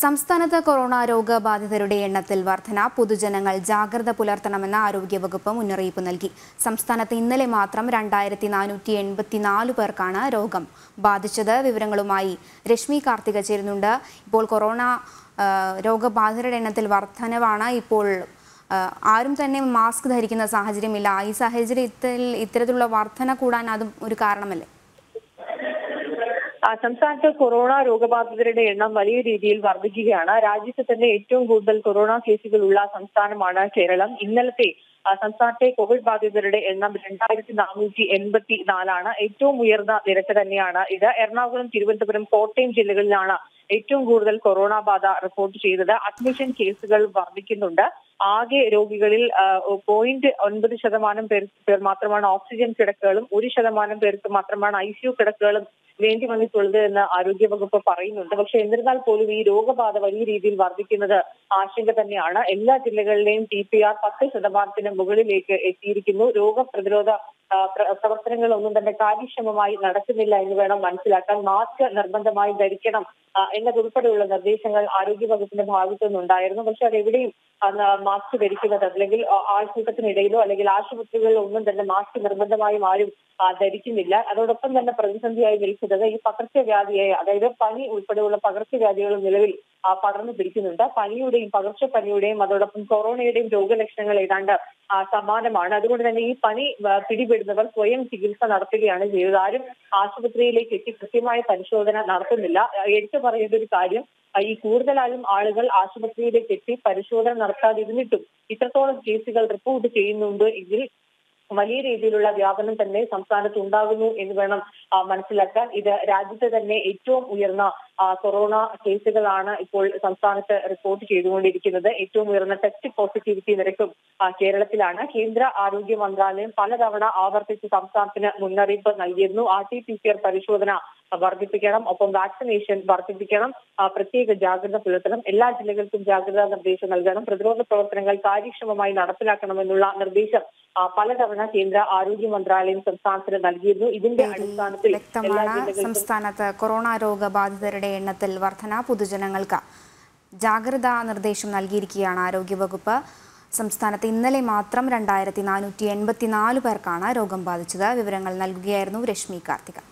സംസ്ഥാനത്ത് കൊറോണ രോഗബാധിതരുടെ എണ്ണത്തിൽ വർധന പൊതുജനങ്ങൾ ജാഗ്രത പുലർത്തണമെന്ന് ആരോഗ്യവകുപ്പ് മുന്നറിയിപ്പ് നൽകി സംസ്ഥാനത്ത് ഇന്നലെ മാത്രം രണ്ടായിരത്തി നാനൂറ്റി എൺപത്തിനാല് പേർക്കാണ് രോഗം ബാധിച്ചത് വിവരങ്ങളുമായി രശ്മി കാർത്തിക ചേരുന്നുണ്ട് ഇപ്പോൾ കൊറോണ ആ, രോഗബാധിതരുടെ എണ്ണത്തിൽ വർധനവാണ് ഇപ്പോൾ ആ, ആരും തന്നെ മാസ്ക് ധരിക്കുന്ന സാഹചര്യമില്ല ഈ സാഹചര്യത്തിൽ ഇത്തരത്തിലുള്ള വർധന കൂടാൻ അതും ഒരു കാരണമല്ലേ ആ, സംസ്ഥാനത്ത് കൊറോണ രോഗബാധിതരുടെ എണ്ണം വലിയ രീതിയിൽ വർദ്ധിക്കുകയാണ് രാജ്യത്ത് തന്നെ ഏറ്റവും കൂടുതൽ കൊറോണ കേസുകളുള്ള സംസ്ഥാനമാണ് കേരളം ഇന്നലത്തെ ആ, സംസ്ഥാനത്തെ കോവിഡ് ബാധിതരുടെ എണ്ണം രണ്ടായിരത്തി നാനൂറ്റി എൺപത്തി നാലാണ് ഏറ്റവും ഉയർന്ന നിരക്ക് തന്നെയാണ് ഇത് എറണാകുളം തിരുവനന്തപുരം കോട്ടയം ജില്ലകളിലാണ് ഏറ്റവും കൂടുതൽ കൊറോണ ബാധ റിപ്പോർട്ട് ചെയ്തത് അഡ്മിഷൻ കേസുകൾ വർദ്ധിക്കുന്നുണ്ട് ആകെ രോഗികളിൽ പോയിന്റ് ഒൻപത് ശതമാനം പേർ പേർ മാത്രമാണ് ഓക്സിജൻ കിടക്കുകളും ഒരു ശതമാനം പേർക്ക് മാത്രമാണ് ഐ സി യു കിടക്കുകളും വേണ്ടി വന്നിട്ടുള്ളത് എന്ന് ആരോഗ്യവകുപ്പ് പറയുന്നുണ്ട് പക്ഷെ എന്നിരുന്നാൽ പോലും ഈ രോഗബാധ വലിയ രീതിയിൽ വർദ്ധിക്കുന്നത് ആശങ്ക തന്നെയാണ് എല്ലാ ജില്ലകളിലെയും ടി പി ആർ പത്ത് ശതമാനത്തിന് മുകളിലേക്ക് എത്തിയിരിക്കുന്നു രോഗപ്രതിരോധ ആ, പ്ര- പ്രവർത്തനങ്ങളൊന്നും തന്നെ കാര്യക്ഷമമായി നടക്കുന്നില്ല എന്ന് വേണം മനസ്സിലാക്കാൻ മാസ്ക് നിർബന്ധമായി ധരിക്കണം ആ, എന്നതുൾപ്പെടെയുള്ള നിർദ്ദേശങ്ങൾ ആരോഗ്യവകുപ്പിന്റെ ഭാഗത്തു നിന്നുണ്ടായിരുന്നു പക്ഷെ അതെവിടെയും അന്ന് മാസ്ക് ധരിക്കുന്നത് അല്ലെങ്കിൽ ആ, ആൾക്കൂട്ടത്തിനിടയിലോ അല്ലെങ്കിൽ ആശുപത്രികളിലോ ഒന്നും തന്നെ മാസ്ക് നിർബന്ധമായും ആരും ആ, ധരിക്കുന്നില്ല അതോടൊപ്പം തന്നെ പ്രതിസന്ധിയായി നിൽക്കുന്നത് ഈ പകർച്ചവ്യാധിയായ അതായത് പനി ഉൾപ്പെടെയുള്ള പകർച്ചവ്യാധികൾ നിലവിൽ ആ, പടർന്നു പിടിക്കുന്നുണ്ട് പനിയുടെയും പകർച്ചപ്പനിയുടെയും അതോടൊപ്പം കൊറോണയുടെയും രോഗലക്ഷണങ്ങൾ ഏതാണ്ട് ആ, സമാനമാണ് അതുകൊണ്ട് തന്നെ ഈ പനി ആ, പിടിപെടുന്നവർ സ്വയം ചികിത്സ നടത്തുകയാണ് ചെയ്തത് ആരും ആശുപത്രിയിലേക്ക് എത്തി കൃത്യമായ പരിശോധന നടത്തുന്നില്ല ആ, എടുത്തു പറയേണ്ട ഒരു കാര്യം ആ, ഈ കൂടുതലായും ആളുകൾ ആശുപത്രിയിലേക്ക് എത്തി പരിശോധന നടത്താതിരുന്നിട്ടും ഇത്രത്തോളം കേസുകൾ റിപ്പോർട്ട് ചെയ്യുന്നുണ്ട് എങ്കിൽ വലിയ രീതിയിലുള്ള വ്യാപനം തന്നെ സംസ്ഥാനത്ത് ഉണ്ടാകുന്നു എന്ന് വേണം ആ, മനസ്സിലാക്കാൻ ഇത് രാജ്യത്തെ തന്നെ ഏറ്റവും ഉയർന്ന ആ, കൊറോണ കേസുകളാണ് ഇപ്പോൾ സംസ്ഥാനത്ത് റിപ്പോർട്ട് ചെയ്തുകൊണ്ടിരിക്കുന്നത് ഏറ്റവും ഉയർന്ന ടെസ്റ്റ് പോസിറ്റിവിറ്റി നിരക്കും ആ, കേരളത്തിലാണ് കേന്ദ്ര ആരോഗ്യ മന്ത്രാലയം പലതവണ ആവർത്തിച്ച് സംസ്ഥാനത്തിന് മുന്നറിയിപ്പ് നൽകിയിരുന്നു R T P C R പരിശോധന വർദ്ധിപ്പിക്കണം ഒപ്പം വാക്സിനേഷൻ വർദ്ധിപ്പിക്കണം ആ, പ്രത്യേക ജാഗ്രത പുലർത്തണം എല്ലാ ജില്ലകൾക്കും ജാഗ്രതാ നിർദ്ദേശം നൽകണം പ്രതിരോധ പ്രവർത്തനങ്ങൾ കാര്യക്ഷമമായി നടപ്പിലാക്കണമെന്നുള്ള നിർദ്ദേശം ആ, പലതവണ കേന്ദ്ര ആരോഗ്യ മന്ത്രാലയം സംസ്ഥാനത്തിന് നൽകിയിരുന്നു ഇതിന്റെ അടിസ്ഥാനത്തിൽ എല്ലാ വ്യക്തമാണ് ജില്ലകൾക്കും സംസ്ഥാനത്ത് കൊറോണ രോഗബാധിതരുടെ എണ്ണത്തിൽ വർധന പൊതുജനങ്ങൾക്ക് ജാഗ്രതാ നിർദ്ദേശം നൽകിയിരിക്കുകയാണ് ആരോഗ്യവകുപ്പ് സംസ്ഥാനത്ത് ഇന്നലെ മാത്രം രണ്ടായിരത്തി നാനൂറ്റി എൺപത്തിനാല് പേർക്കാണ് രോഗം ബാധിച്ചത് വിവരങ്ങൾ നൽകുകയായിരുന്നു രശ്മി കാർത്തിക